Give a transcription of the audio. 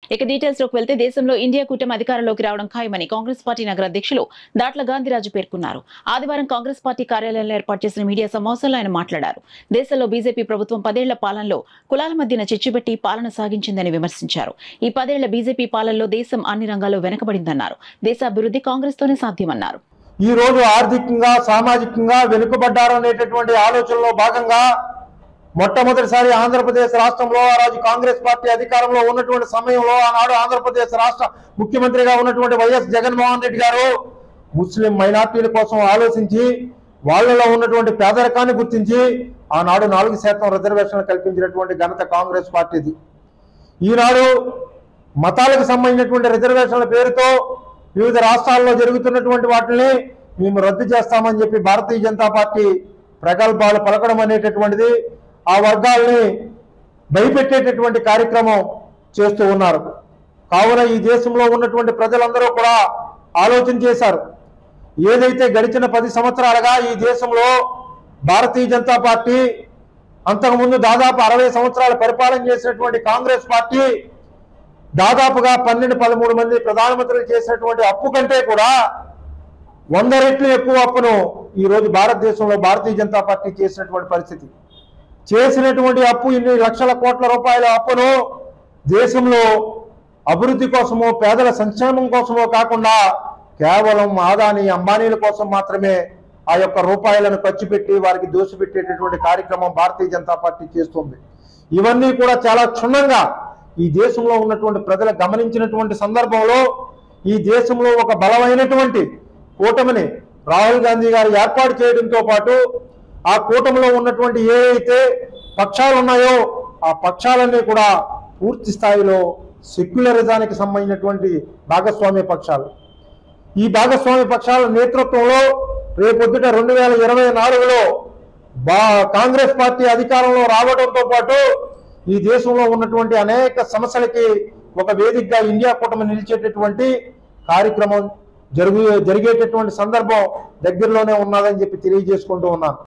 ఇక డీటెయిల్స్ లోకి వెళ్తే దేశంలో ఇండియా కూటమి అధికారంలోకి రావడం ఖాయమని కాంగ్రెస్ పార్టీ నగర అధ్యక్షులు దాట్ల గాంధీరాజు పేర్కొన్నారు ఆదివారం కాంగ్రెస్ పార్టీ కార్యాలయంలో ఏర్పాటు చేసిన మీడియా సమావేశంలో ఆయన మాట్లాడారు దేశంలో బీజేపీ ప్రభుత్వం పదేళ్ల పాలనలో కులాల మధ్యన చిచ్చుపెట్టి పాలన సాగించిందని విమర్శించారు ఈ పదేళ్ల బీజేపీ పాలనలో దేశం అన్ని రంగాల్లో వెనుకబడిందన్నారు దేశ అభివృద్ధి కాంగ్రెస్ తోనే సాధ్యమన్నారు ఈ రోజు ఆర్థికంగా సామాజికంగా వెనుకబడ్డారు అనేటటువంటి ఆలోచనలో భాగంగా మొట్టమొదటిసారి ఆంధ్రప్రదేశ్ రాష్ట్రంలో ఆ రోజు కాంగ్రెస్ పార్టీ అధికారంలో ఉన్నటువంటి సమయంలో ఆనాడు ఆంధ్రప్రదేశ్ రాష్ట్ర ముఖ్యమంత్రిగా ఉన్నటువంటి వైఎస్ జగన్మోహన్ రెడ్డి గారు ముస్లిం మైనార్టీల కోసం ఆలోచించి వాళ్ళలో ఉన్నటువంటి పేదరికాన్ని గుర్తించి ఆనాడు నాలుగు శాతం రిజర్వేషన్లు కల్పించినటువంటి ఘనత కాంగ్రెస్ పార్టీది ఈనాడు మతాలకు సంబంధించినటువంటి రిజర్వేషన్ల పేరుతో వివిధ రాష్ట్రాల్లో జరుగుతున్నటువంటి వాటిని మేము రద్దు చేస్తామని చెప్పి భారతీయ జనతా పార్టీ ప్రగల్భాలు పలకడం అనేటటువంటిది ఆ వర్గాల్ని భయపెట్టేటటువంటి కార్యక్రమం చేస్తూ ఉన్నారు కావున ఈ దేశంలో ఉన్నటువంటి ప్రజలందరూ కూడా ఆలోచన చేశారు ఏదైతే గడిచిన పది సంవత్సరాలుగా ఈ దేశంలో భారతీయ జనతా పార్టీ అంతకుముందు దాదాపు అరవై సంవత్సరాలు పరిపాలన చేసినటువంటి కాంగ్రెస్ పార్టీ దాదాపుగా పన్నెండు పదమూడు మంది ప్రధానమంత్రులు చేసినటువంటి అప్పు కంటే కూడా వంద రెట్లు ఎక్కువ అప్పును ఈ రోజు భారతదేశంలో భారతీయ జనతా పార్టీ చేసినటువంటి పరిస్థితి చేసినటువంటి అప్పు ఇన్ని లక్షల కోట్ల రూపాయల అప్పును దేశంలో అభివృద్ధి కోసమో పేదల సంక్షేమం కోసమో కాకుండా కేవలం ఆదాని అంబానీల కోసం మాత్రమే ఆ యొక్క రూపాయలను ఖర్చు పెట్టి వారికి దోషిపెట్టేటటువంటి కార్యక్రమం భారతీయ జనతా పార్టీ చేస్తుంది ఇవన్నీ కూడా చాలా క్షుణ్ణంగా ఈ దేశంలో ఉన్నటువంటి ప్రజలు గమనించినటువంటి సందర్భంలో ఈ దేశంలో ఒక బలమైనటువంటి కూటమిని రాహుల్ గాంధీ గారు ఏర్పాటు చేయడంతో పాటు ఆ కూటమిలో ఉన్నటువంటి ఏ అయితే పక్షాలు ఉన్నాయో ఆ పక్షాలన్నీ కూడా పూర్తి స్థాయిలో సెక్యులరిజానికి సంబంధించినటువంటి భాగస్వామ్య పక్షాలు ఈ భాగస్వామ్య పక్షాల నేతృత్వంలో రేపొద్దుట రెండు వేల ఇరవై నాలుగులో బా కాంగ్రెస్ పార్టీ అధికారంలో రావడంతో పాటు ఈ దేశంలో ఉన్నటువంటి అనేక సమస్యలకి ఒక వేదికగా ఇండియా కూటమి నిలిచేటటువంటి కార్యక్రమం జరుగు జరిగేటటువంటి సందర్భం దగ్గరలోనే ఉన్నదని చెప్పి తెలియజేసుకుంటూ ఉన్నాను